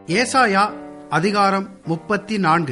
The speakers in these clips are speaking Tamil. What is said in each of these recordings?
ஏசாயா அதிகாரம் முப்பத்தி நான்கு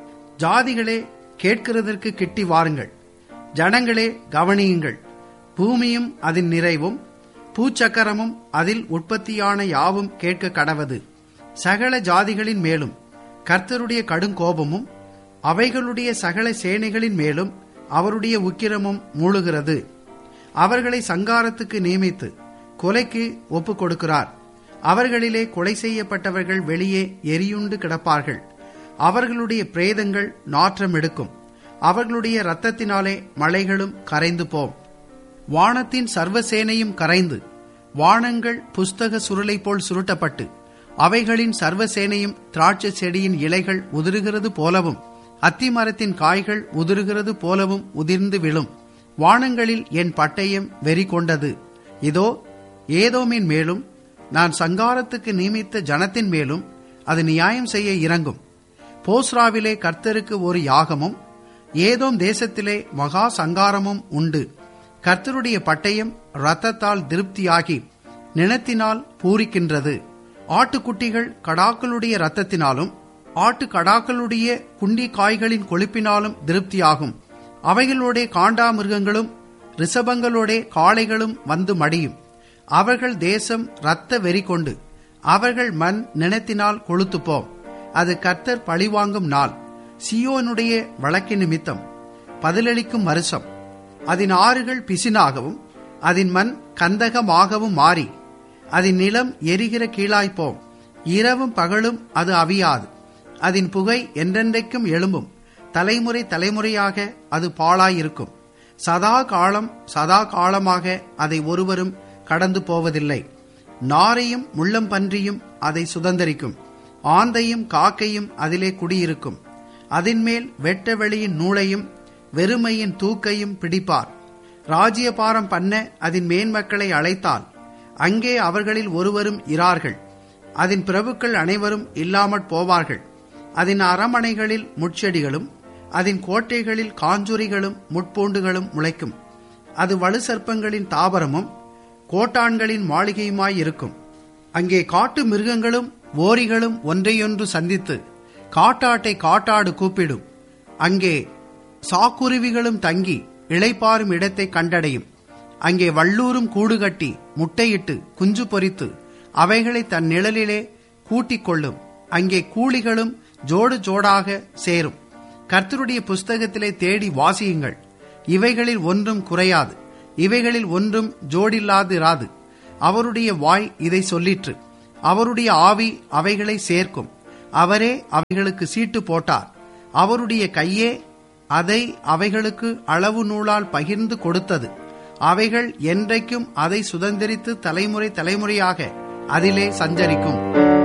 ஜாதிகளே கேட்கிறதற்கு கிட்டி வாருங்கள் ஜனங்களே கவனியுங்கள் பூமியும் அதன் நிறைவும் பூச்சக்கரமும் அதில் உற்பத்தியான யாவும் கேட்க கடவது சகல ஜாதிகளின் மேலும் கர்த்தருடைய கடுங்கோபமும் அவைகளுடைய சகல சேனைகளின் மேலும் அவருடைய உக்கிரமும் மூழுகிறது அவர்களை சங்காரத்துக்கு நியமித்து கொலைக்கு ஒப்புக் கொடுக்கிறார் அவர்களிலே கொலை செய்யப்பட்டவர்கள் வெளியே எரியுண்டு கிடப்பார்கள் அவர்களுடைய பிரேதங்கள் நாற்றம் எடுக்கும் அவர்களுடைய இரத்தத்தினாலே மலைகளும் கரைந்து போம் வானத்தின் சர்வசேனையும் கரைந்து வானங்கள் புஸ்தக சுருளை போல் சுருட்டப்பட்டு அவைகளின் சர்வசேனையும் திராட்சை செடியின் இலைகள் உதிருகிறது போலவும் அத்திமரத்தின் காய்கள் உதிருகிறது போலவும் உதிர்ந்து விழும் வானங்களில் என் பட்டயம் வெறி கொண்டது இதோ ஏதோமின் மேலும் நான் சங்காரத்துக்கு நியமித்த ஜனத்தின் மேலும் அது நியாயம் செய்ய இறங்கும் போஸ்ராவிலே கர்த்தருக்கு ஒரு யாகமும் ஏதோம் தேசத்திலே மகா சங்காரமும் உண்டு கர்த்தருடைய பட்டயம் ரத்தத்தால் திருப்தியாகி நிலத்தினால் பூரிக்கின்றது ஆட்டுக்குட்டிகள் கடாக்களுடைய ரத்தத்தினாலும் ஆட்டு கடாக்களுடைய குண்டி காய்களின் கொழுப்பினாலும் திருப்தியாகும் அவைகளோடே காண்டாமிருகங்களும் ரிஷபங்களோடே காளைகளும் வந்து மடியும் அவர்கள் தேசம் இரத்த வெறி கொண்டு அவர்கள் மண் நினைத்தினால் கொளுத்துப்போம் அது கர்த்தர் பழிவாங்கும் நாள் சியோனுடைய வழக்கு நிமித்தம் பதிலளிக்கும் வருஷம் அதன் ஆறுகள் பிசினாகவும் அதன் மண் கந்தகமாகவும் மாறி அதன் நிலம் எரிகிற கீழாய்ப்போம் இரவும் பகலும் அது அவியாது அதன் புகை என்றென்றைக்கும் எழும்பும் தலைமுறை தலைமுறையாக அது பாழாயிருக்கும் சதா காலம் சதா காலமாக அதை ஒருவரும் கடந்து போவதில்லை நாரையும் முள்ளம்பன்றியும் அதை சுதந்தரிக்கும் ஆந்தையும் காக்கையும் அதிலே குடியிருக்கும் அதன்மேல் வெட்ட வெளியின் நூலையும் வெறுமையின் தூக்கையும் பிடிப்பார் ராஜ்யபாரம் பண்ண அதன் மேன்மக்களை அழைத்தால் அங்கே அவர்களில் ஒருவரும் இரார்கள் அதன் பிரபுக்கள் அனைவரும் இல்லாமற் போவார்கள் அதன் அரமனைகளில் முட்செடிகளும் அதன் கோட்டைகளில் காஞ்சுரிகளும் முட்பூண்டுகளும் முளைக்கும் அது வலு சர்ப்பங்களின் தாவரமும் கோட்டான்களின் மாளிகையுமாயிருக்கும் அங்கே காட்டு மிருகங்களும் ஓரிகளும் ஒன்றையொன்று சந்தித்து காட்டாட்டை காட்டாடு கூப்பிடும் அங்கே சாக்குருவிகளும் தங்கி இளைப்பாறும் இடத்தை கண்டடையும் அங்கே வள்ளூரும் கூடு கட்டி முட்டையிட்டு குஞ்சு பொறித்து அவைகளை தன் நிழலிலே கூட்டிக் கொள்ளும் அங்கே கூலிகளும் ஜோடு ஜோடாக சேரும் கர்த்தருடைய புஸ்தகத்திலே தேடி வாசியுங்கள் இவைகளில் ஒன்றும் குறையாது இவைகளில் ஒன்றும் ஜோடில்லாதிராது அவருடைய வாய் இதை சொல்லிற்று அவருடைய ஆவி அவைகளை சேர்க்கும் அவரே அவைகளுக்கு சீட்டு போட்டார் அவருடைய கையே அதை அவைகளுக்கு அளவு நூலால் பகிர்ந்து கொடுத்தது அவைகள் என்றைக்கும் அதை சுதந்திரித்து தலைமுறை தலைமுறையாக அதிலே சஞ்சரிக்கும்